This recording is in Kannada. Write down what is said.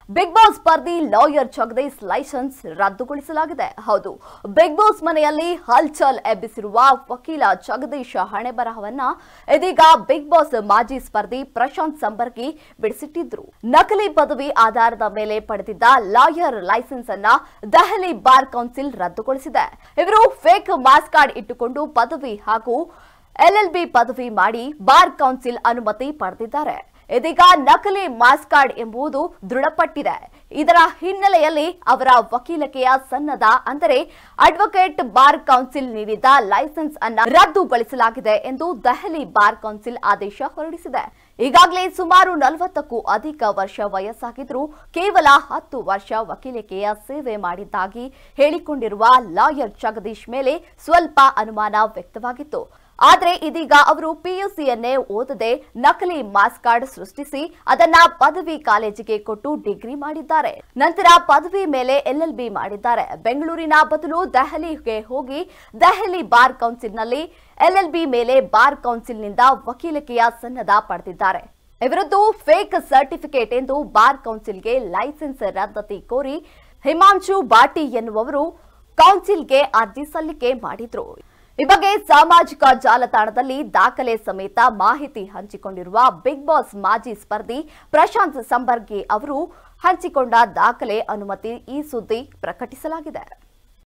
ಬಿಗ್ ಬಾಸ್ ಸ್ಪರ್ಧಿ ಲಾಯರ್ ಜಗದೀಶ್ ಲೈಸೆನ್ಸ್ ರದ್ದುಗೊಳಿಸಲಾಗಿದೆ ಹೌದು ಬಿಗ್ ಬಾಸ್ ಮನೆಯಲ್ಲಿ ಹಲ್ಚಲ್ ಎಬ್ಬಿಸಿರುವ ವಕೀಲ ಜಗದೀಶ್ ಹಣೆ ಬರಹವನ್ನ ಇದೀಗ ಬಿಗ್ ಬಾಸ್ ಮಾಜಿ ಸ್ಪರ್ಧಿ ಪ್ರಶಾಂತ್ ಸಂಬರ್ಗಿ ಬಿಡಿಸಿಟ್ಟಿದ್ರು ನಕಲಿ ಪದವಿ ಆಧಾರದ ಮೇಲೆ ಪಡೆದಿದ್ದ ಲಾಯರ್ ಲೈಸೆನ್ಸ್ ಅನ್ನ ದೆಹಲಿ ಬಾರ್ ಕೌನ್ಸಿಲ್ ರದ್ದುಗೊಳಿಸಿದೆ ಇವರು ಫೇಕ್ ಮಾಸ್ ಕಾರ್ಡ್ ಇಟ್ಟುಕೊಂಡು ಪದವಿ ಹಾಗೂ ಎಲ್ಎಲ್ಬಿ ಪದವಿ ಮಾಡಿ ಬಾರ್ ಕೌನ್ಸಿಲ್ ಅನುಮತಿ ಪಡೆದಿದ್ದಾರೆ ಇದೀಗ ನಕಲಿ ಮಾಸ್ ಕಾರ್ಡ್ ಎಂಬುದು ದೃಢಪಟ್ಟಿದೆ ಇದರ ಹಿನ್ನೆಲೆಯಲ್ಲಿ ಅವರ ವಕೀಲಿಕೆಯ ಸನ್ನದ ಅಂದರೆ ಅಡ್ವೊಕೇಟ್ ಬಾರ್ ಕೌನ್ಸಿಲ್ ನೀಡಿದ್ದ ಲೈಸೆನ್ಸ್ ಅನ್ನ ರದ್ದುಗೊಳಿಸಲಾಗಿದೆ ಎಂದು ದೆಹಲಿ ಬಾರ್ ಕೌನ್ಸಿಲ್ ಆದೇಶ ಹೊರಡಿಸಿದೆ ಈಗಾಗಲೇ ಸುಮಾರು ನಲವತ್ತಕ್ಕೂ ಅಧಿಕ ವರ್ಷ ವಯಸ್ಸಾಗಿದ್ರೂ ಕೇವಲ ಹತ್ತು ವರ್ಷ ವಕೀಲಿಕೆಯ ಸೇವೆ ಮಾಡಿದ್ದಾಗಿ ಹೇಳಿಕೊಂಡಿರುವ ಲಾಯರ್ ಜಗದೀಶ್ ಮೇಲೆ ಸ್ವಲ್ಪ ಅನುಮಾನ ವ್ಯಕ್ತವಾಗಿತ್ತು ಆದ್ರೆ ಇದೀಗ ಅವರು ಪಿಯುಸಿಯನ್ನೇ ಓದದೆ ನಕಲಿ ಮಾಸ್ ಕಾರ್ಡ್ ಸೃಷ್ಟಿಸಿ ಅದನ್ನ ಪದವಿ ಕಾಲೇಜಿಗೆ ಕೊಟ್ಟು ಡಿಗ್ರಿ ಮಾಡಿದ್ದಾರೆ ನಂತರ ಪದವಿ ಮೇಲೆ ಎಲ್ಎಲ್ಬಿ ಮಾಡಿದ್ದಾರೆ ಬೆಂಗಳೂರಿನ ಬದಲು ದೆಹಲಿಗೆ ಹೋಗಿ ದೆಹಲಿ ಬಾರ್ ಕೌನ್ಸಿಲ್ನಲ್ಲಿ ಎಲ್ಎಲ್ಬಿ ಮೇಲೆ ಬಾರ್ ಕೌನ್ಸಿಲ್ನಿಂದ ವಕೀಲಿಕೆಯ ಸನ್ನದ ಪಡೆದಿದ್ದಾರೆ ಇವರದ್ದು ಫೇಕ್ ಸರ್ಟಿಫಿಕೇಟ್ ಎಂದು ಬಾರ್ ಕೌನ್ಸಿಲ್ಗೆ ಲೈಸೆನ್ಸ್ ರದ್ದತಿ ಕೋರಿ ಹಿಮಾಂಶು ಬಾಟಿ ಎನ್ನುವವರು ಕೌನ್ಸಿಲ್ಗೆ ಅರ್ಜಿ ಸಲ್ಲಿಕೆ ಮಾಡಿದ್ರು ಈ ಬಗ್ಗೆ ಸಾಮಾಜಿಕ ಜಾಲತಾಣದಲ್ಲಿ ದಾಖಲೆ ಸಮೇತ ಮಾಹಿತಿ ಹಂಚಿಕೊಂಡಿರುವ ಬಿಗ್ ಬಾಸ್ ಮಾಜಿ ಸ್ಪರ್ಧಿ ಪ್ರಶಾಂತ್ ಸಂಬರ್ಗಿ ಅವರು ಹಂಚಿಕೊಂಡ ದಾಖಲೆ ಅನುಮತಿ ಈ ಸುದ್ದಿ ಪ್ರಕಟಿಸಲಾಗಿದೆ